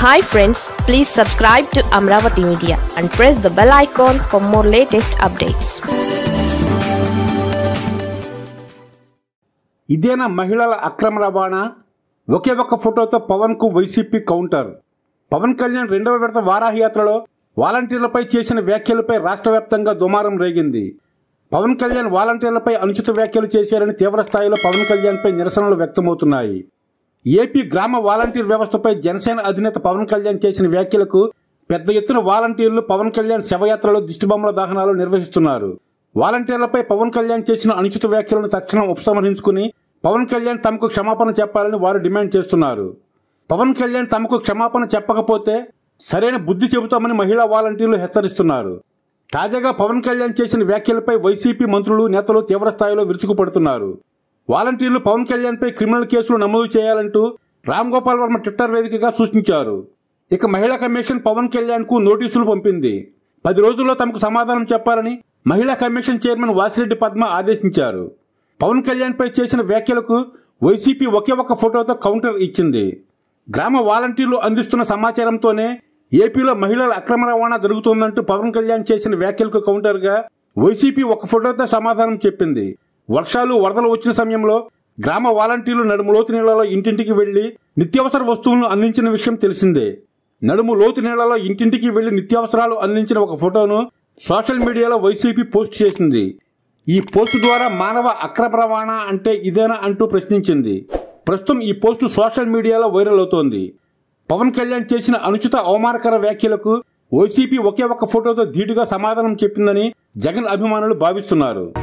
hi friends please subscribe to Amaravati media and press the bell icon for more latest updates ఇదేనా మహిళల అక్రమ రవాణా ఒకే ఒక్క ఫోటోతో పవన్ కు వైసీపీ కౌంటర్ పవన్ కళ్యాణ్ రెండవ విడత వారాహి యాత్రలో వాలంటీర్లపై చేసిన వ్యాఖ్యలపై రాష్ట్ర వ్యాప్తంగా దుమారం రేగింది పవన్ కళ్యాణ్ వాలంటీర్లపై అనుచిత వ్యాఖ్యలు చేశారని తీవ్ర స్థాయిలో పవన్ కళ్యాణ్పై నిరసనలు వ్యక్తమవుతున్నాయి ఏపీ గ్రామ వాలంటీర్ వ్యవస్థపై జనసేన అధినేత పవన్ కళ్యాణ్ చేసిన వ్యాఖ్యలకు పెద్ద ఎత్తున వాలంటీర్లు పవన్ కళ్యాణ్ శవయాత్రలో దిష్టిబొమ్మల దహనాలు నిర్వహిస్తున్నారు వాలంటీర్లపై పవన్ కళ్యాణ్ చేసిన అనుచిత వ్యాఖ్యలను తక్షణం ఉపసంహరించుకుని పవన్ కళ్యాణ్ తమకు క్షమాపణ చెప్పాలని వారు డిమాండ్ చేస్తున్నారు పవన్ కళ్యాణ్ తమకు క్షమాపణ చెప్పకపోతే సరైన బుద్ధి చెబుతామని మహిళా వాలంటీర్లు హెచ్చరిస్తున్నారు తాజాగా పవన్ కళ్యాణ్ చేసిన వ్యాఖ్యలపై వైసీపీ మంత్రులు నేతలు తీవ్ర స్థాయిలో విరుచుకుపడుతున్నారు వాలంటీర్లు పవన్ కళ్యాణ్పై క్రిమినల్ కేసులు నమోదు చేయాలంటూ రామ్ గోపాల్ వర్మ ట్విట్టర్ వేదికగా సూచించారు ఇక మహిళా కమిషన్ పవన్ కళ్యాణ్ కు నోటీసులు పంపింది పది రోజుల్లో తమకు సమాధానం చెప్పాలని మహిళా కమిషన్ చైర్మన్ వాసిరెడ్డి పద్మ ఆదేశించారు పవన్ కళ్యాణ్ పై చేసిన వ్యాఖ్యలకు వైసీపీ ఒకే ఒక్క ఫోటోతో కౌంటర్ ఇచ్చింది గ్రామ వాలంటీర్లు అందిస్తున్న సమాచారంతోనే ఏపీలో మహిళల అక్రమ రవాణా జరుగుతోందంటూ పవన్ కళ్యాణ్ చేసిన వ్యాఖ్యలకు కౌంటర్గా వైసీపీ ఒక ఫోటోతో సమాధానం చెప్పింది వర్షాలు వరదలు వచ్చిన సమయంలో గ్రామ వాలంటీర్లు నడుము లోతు నీళ్లలో ఇంటింటికి వెళ్లి నిత్యావసర వస్తువులను అందించిన విషయం తెలిసిందే నడుము లోతు నీళ్లలో ఇంటింటికి వెళ్లి నిత్యావసరాలు అందించిన ఒక ఫోటోను సోషల్ మీడియాలో వైసీపీ పోస్ట్ చేసింది ఈ పోస్టు ద్వారా మానవ అక్రమ రవాణా అంటే ఇదేనా అంటూ ప్రశ్నించింది ప్రస్తుతం ఈ పోస్టు సోషల్ మీడియాలో వైరల్ అవుతోంది పవన్ కళ్యాణ్ చేసిన అనుచిత అవమానకర వ్యాఖ్యలకు వైసీపీ ఒకే ఒక్క ఫోటోతో ధీటుగా సమాధానం చెప్పిందని జగన్ అభిమానులు భావిస్తున్నారు